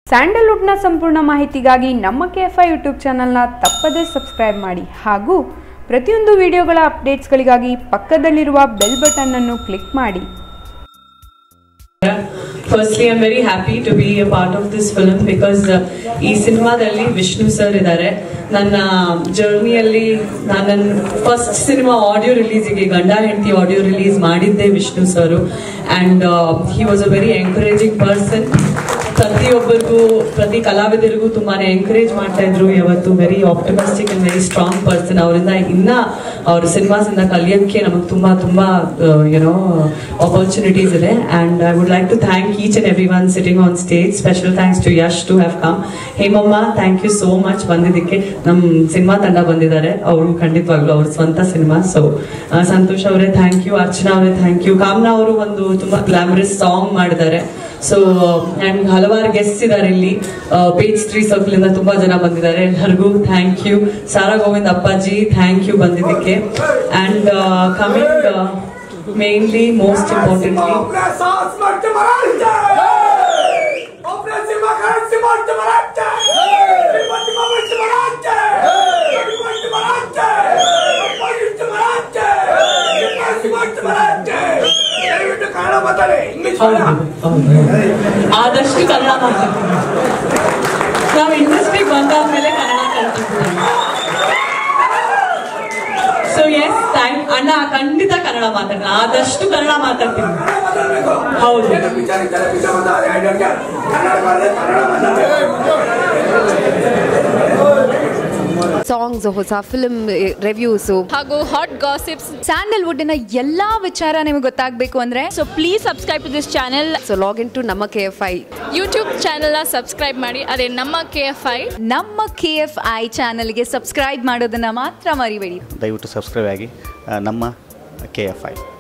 ಸ್ಯಾಂಡಲ್ವುಡ್ನ ಸಂಪೂರ್ಣ ಮಾಹಿತಿಗಾಗಿ ನಮ್ಮ ಕೆ ಎಫ್ ಐ ಯೂಟ್ಯೂಬ್ ಚಾನಲ್ನ ತಪ್ಪದೇ ಸಬ್ಸ್ಕ್ರೈಬ್ ಮಾಡಿ ಹಾಗೂ ಪ್ರತಿಯೊಂದು ವಿಡಿಯೋಗಳ ಅಪ್ಡೇಟ್ಸ್ಗಳಿಗಾಗಿ ಪಕ್ಕದಲ್ಲಿರುವ ಬೆಲ್ ಬಟನ್ ಅನ್ನು ಕ್ಲಿಕ್ ಮಾಡಿ firstly I am very happy to be a part of this film because ಈ ಸಿನಿಮಾದಲ್ಲಿ ವಿಷ್ಣು ಸರ್ ಇದ್ದಾರೆ ನನ್ನ ಜರ್ನಿಯಲ್ಲಿ ನಾನು ನನ್ನ ಫಸ್ಟ್ ಸಿನಿಮಾ ಆಡಿಯೋ ರಿಲೀಸಿಗೆ ಗಂಡ ಹೆಂಡತಿ ಆಡಿಯೋ ರಿಲೀಸ್ ಮಾಡಿದ್ದೆ Vishnu sir and he was a very encouraging person ಪ್ರತಿಯೊಬ್ಬರಿಗೂ ಪ್ರತಿ ಕಲಾವಿದರಿಗೂ ತುಂಬಾನೇ ಎಂಕರೇಜ್ ಮಾಡ್ತಾ ಇದ್ರು ಯಾವತ್ತು very optimistic and very strong person ಅವರಿಂದ ಇನ್ನ ಅವ್ರ ಸಿನಿಮಾಸ್ ಇಂದ ಕಲಿಯೋಕ್ಕೆ ನಮಗೆ ತುಂಬಾ ತುಂಬಾ ಯುನೋ ಆಪರ್ಚುನಿಟೀಸ್ ಇದೆ and I would like to thank each and every one sitting on stage special thanks to Yash to have come Hemamma thank you so much ಬಂದಿದ್ದಕ್ಕೆ ನಮ್ಮ ಸಿನಿಮಾ ತಂಡ ಬಂದಿದ್ದಾರೆ ಅವರು ಖಂಡಿತವಾಗ್ಲೂ ಅವ್ರ ಸ್ವಂತ ಸಿನಿಮಾ ಸೊ ಸಂತೋಷ್ ಅವರೇ ಥ್ಯಾಂಕ್ ಯು ಅರ್ಚನಾ ಅವರೇ ಥ್ಯಾಂಕ್ ಯು ಕಾಮ್ನಾ ಅವರು ಒಂದು ತುಂಬಾ ಗ್ಲಾಮರಸ್ ಸಾಂಗ್ ಮಾಡಿದ್ದಾರೆ ಸೊ ಅಂಡ್ ಹಲವಾರು ಗೆಸ್ಟ್ ಇದ್ದಾರೆ ಇಲ್ಲಿ ಪೇಜ್ ತ್ರೀ ಸರ್ಕಲ್ ಇಂದ ತುಂಬಾ ಜನ ಬಂದಿದ್ದಾರೆ ಎಲ್ಲರಿಗೂ thank you Sara Govind Appaji thank you ಬಂದಿದ್ದಕ್ಕೆ and coming mainly most importantly अपने सास मर्द मराठे अपने सीमा खरच से मर्द मराठे मर्द मर्द मराठे मर्द मराठे मर्द मराठे मर्द मर्द मराठे ದಯವಿಟ್ಟು ಕನ್ನಡ ಮಾತಾಡಿ ಇಂಗ್ಲಿಷ್ ಹೌದು ಹೌದು. ಆದಷ್ಟು ಕನ್ನಡ ಮಾತಾಡ್ತೀವಿ ನಾವು ಇಂಡಸ್ಟ್ರಿಗೆ ಬಂದಾದ್ಮೇಲೆ ಕನ್ನಡ ಕಲ್ತಿದ್ದೀವಿ ಸೊ ಎಸ್ ಥ್ಯಾಂಕ್ ಅಣ್ಣ ಖಂಡಿತ ಕನ್ನಡ ಮಾತಾಡೋಣ ಆದಷ್ಟು ಕನ್ನಡ ಮಾತಾಡ್ತೀನಿ ಮಾತಾಡಬೇಕು ಹೌದು. ಏನು ವಿಚಾರ ಇದ್ದಾರೆ ವಿಚಾರ ಮಾತಾಡಿ I don't care. ಕನ್ನಡ ಮಾತಾಡಿ ಕನ್ನಡ ಮಾತಾಡಿ ಸಾಂಗ್ಸ್ ಹೊಸ ಫಿಲ್ಮ್ ರಿವ್ಯೂಸು ಹಾಗೂ ಹಾಟ್ ಗಾಸಿಪ್ಸ್ ಸ್ಯಾಂಡಲ್ವುಡ್ಡಿನ ಎಲ್ಲಾ ವಿಚಾರ ನಿಮಗೆ ಗೊತ್ತಾಗಬೇಕು ಅಂದ್ರೆ so please subscribe to this channel so login to ನಮ್ಮ ಕೆ ಎಫ್ ಐ ಯೂಟ್ಯೂಬ್ ಚಾನೆಲ್ನ ಸಬ್ಸ್ಕ್ರೈಬ್ ಮಾಡಿ ಅದೇ ನಮ್ಮ ಕೆ ಎಫ್ ಐ ನಮ್ಮ ಕೆ ಎಫ್ ಐ ಚಾನಲ್ಗೆ ಸಬ್ಸ್ಕ್ರೈಬ್ ಮಾಡೋದನ್ನ ಮಾತ್ರ ಮರಿಬೇಡಿ ದಯವಿಟ್ಟು ಸಬ್ಸ್ಕ್ರೈಬ್ ಆಗಿ ಆ, ನಮ್ಮ ಕೆ ಎಫ್ ಐ